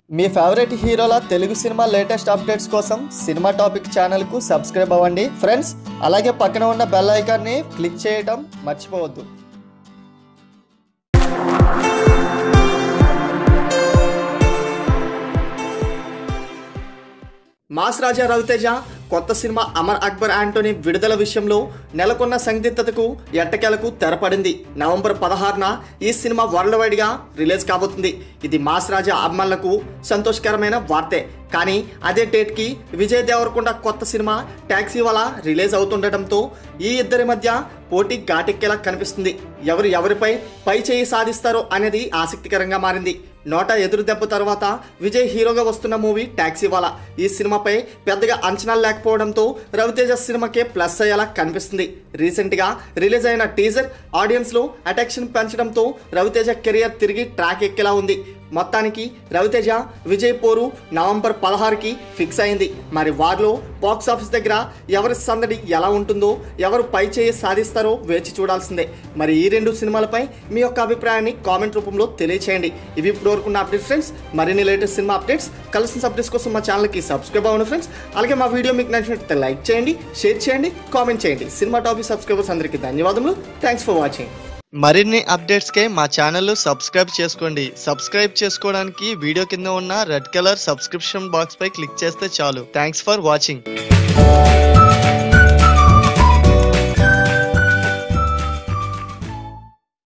మీ favourite హీరోల తెలుగు సినిమా latest updates కోసం సినిమా టాపిక్ ఛానల్కు సబ్స్క్రైబ్ అవ్వండి ఫ్రెండ్స్ అలాగే పక్కన ఉన్న బెల్ ఐకాన్ని క్లిక్ చేయడం మర్చిపోవద్దు మాస్ రాజా రవితేజ కొత్త సినిమా అమర్ అక్బర్ ఆంటోనీ విడుదల విషయంలో నెలకొన్న సందిగ్ధతకు ఎట్టకేలకు తెరపడింది నవంబర్ పదహారున ఈ సినిమా వరల్డ్ వైడ్ గా రిలీజ్ కాబోతుంది ఇది మాస్ రాజా అభిమానులకు సంతోషకరమైన వార్తే కానీ అదే డేట్కి విజయ్ దేవరకొండ కొత్త సినిమా ట్యాక్సీ వల్ల రిలీజ్ అవుతుండటంతో ఈ ఇద్దరి మధ్య పోటీ ఘాటెక్కేలా కనిపిస్తుంది ఎవరు ఎవరిపై పై చేయి సాధిస్తారో అనేది ఆసక్తికరంగా మారింది నోట ఎదురు దెబ్బ తర్వాత విజయ్ హీరోగా వస్తున్న మూవీ ట్యాక్సీ వాలా ఈ సినిమాపై పెద్దగా అంచనాలు లేకపోవడంతో రవితేజ సినిమాకే ప్లస్ అయ్యేలా కనిపిస్తుంది రీసెంట్గా రిలీజ్ అయిన టీజర్ ఆడియన్స్లో అటెన్షన్ పెంచడంతో రవితేజ కెరియర్ తిరిగి ట్రాక్ ఎక్కేలా ఉంది మొత్తానికి రవితేజ విజయ్ పోరు నవంబర్ పదహారుకి ఫిక్స్ అయింది మరి వారిలో బాక్స్ ఆఫీస్ దగ్గర ఎవరి సందడి ఎలా ఉంటుందో ఎవరు పై చేయి సాధిస్తారో వేచి చూడాల్సిందే మరి ఈ రెండు సినిమాలపై మీ యొక్క అభిప్రాయాన్ని కామెంట్ రూపంలో తెలియచేయండి ఇవి ఇప్పుడు వరకు ఉన్న అప్డేట్స్ ఫ్రెండ్స్ మరిన్ని లేటెస్ట్ సినిమా అప్డేట్స్ కలిసిన అప్డేట్స్ కోసం మా ఛానల్కి సబ్స్క్రైబ్ అవ్వండి ఫ్రెండ్స్ అలాగే మా వీడియో మీకు నచ్చినట్లయితే లైక్ చేయండి షేర్ చేయండి కామెంట్ చేయండి సినిమా టాపిక్ సబ్స్క్రైబర్స్ అందరికీ ధన్యవాదములు థ్యాంక్స్ ఫర్ వాచింగ్ మరిన్ని అప్డేట్స్కే మా ఛానల్ సబ్స్క్రైబ్ చేసుకోండి సబ్స్క్రైబ్ చేసుకోవడానికి వీడియో కింద ఉన్న రెడ్ కలర్ సబ్స్క్రిప్షన్ బాక్స్ పై క్లిక్ చేస్తే చాలు థ్యాంక్స్ ఫర్ వాచింగ్